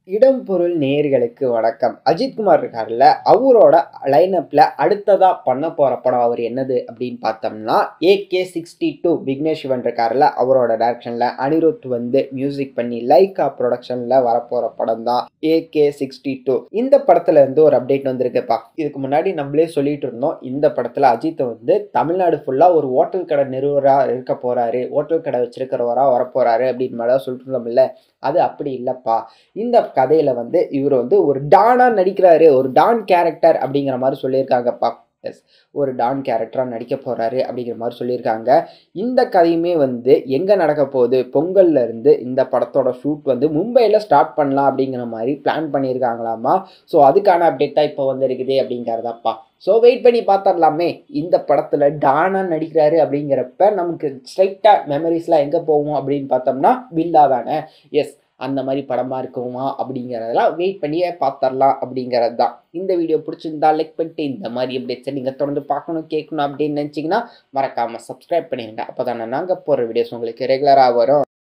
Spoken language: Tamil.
இடம் பொருள் நேயர்களுக்கு வணக்கம் அஜித்குமார் இருக்கார்ல அவரோட லைனப்பில் அடுத்ததாக பண்ண போகிற படம் அவர் என்னது அப்படின்னு பார்த்தோம்னா AK sixty two Vignesh Shivan இருக்கார்ல அவரோட டேரக்ஷனில் அனிருத் வந்து மியூசிக் பண்ணி லைக்கா ப்ரொடக்ஷனில் வரப்போகிற படம் தான் ஏகே சிக்ஸ்டி டூ இந்த படத்துல இருந்து ஒரு அப்டேட் வந்திருக்குப்பா இதுக்கு முன்னாடி நம்மளே சொல்லிட்டு இருந்தோம் இந்த படத்தில் அஜித் வந்து தமிழ்நாடு ஃபுல்லாக ஒரு ஹோட்டல் கடை நிறுவராக இருக்க போகிறாரு ஹோட்டல் கடை வச்சிருக்கிறவராக வரப்போகிறாரு அப்படின்னு மாதிரி சொல்லிட்டு இருந்தோம்ல அது அப்படி இல்லைப்பா இந்த கதையில் வந்து இவர் வந்து ஒரு டானாக நடிக்கிறாரு ஒரு டான் கேரக்டர் அப்படிங்கிற மாதிரி சொல்லியிருக்காங்கப்பா எஸ் ஒரு டான் கேரக்டராக நடிக்க போகிறாரு அப்படிங்கிற மாதிரி சொல்லியிருக்காங்க இந்த கதையுமே வந்து எங்கே நடக்க போகுது பொங்கல்ல இருந்து இந்த படத்தோட ஷூட் வந்து மும்பையில் ஸ்டார்ட் பண்ணலாம் அப்படிங்கிற மாதிரி பிளான் பண்ணியிருக்காங்களாமா ஸோ அதுக்கான அப்டேட் தான் இப்போ வந்திருக்குது அப்படிங்கிறதாப்பா ஸோ வெயிட் பண்ணி பார்த்துடலாமே இந்த படத்தில் டானாக நடிக்கிறாரு அப்படிங்கிறப்ப நமக்கு ஸ்ட்ரைட்டாக மெமரிஸ்லாம் எங்கே போவோம் அப்படின்னு பார்த்தோம்னா வில்லா தானே எஸ் அந்த மாதிரி படமாக இருக்குமா அப்படிங்கிறதெல்லாம் வெயிட் பண்ணியே பார்த்துடலாம் அப்படிங்கிறது தான் இந்த வீடியோ பிடிச்சிருந்தா லைக் பண்ணிட்டு இந்த மாதிரி அப்டேட்ஸை நீங்கள் தொடர்ந்து பார்க்கணும் கேட்கணும் அப்படின்னு நினச்சிங்கன்னா மறக்காமல் சப்ஸ்கிரைப் பண்ணிடுங்க அப்போ தானே நாங்கள் போகிற வீடியோஸ் உங்களுக்கு ரெகுலராக வரும்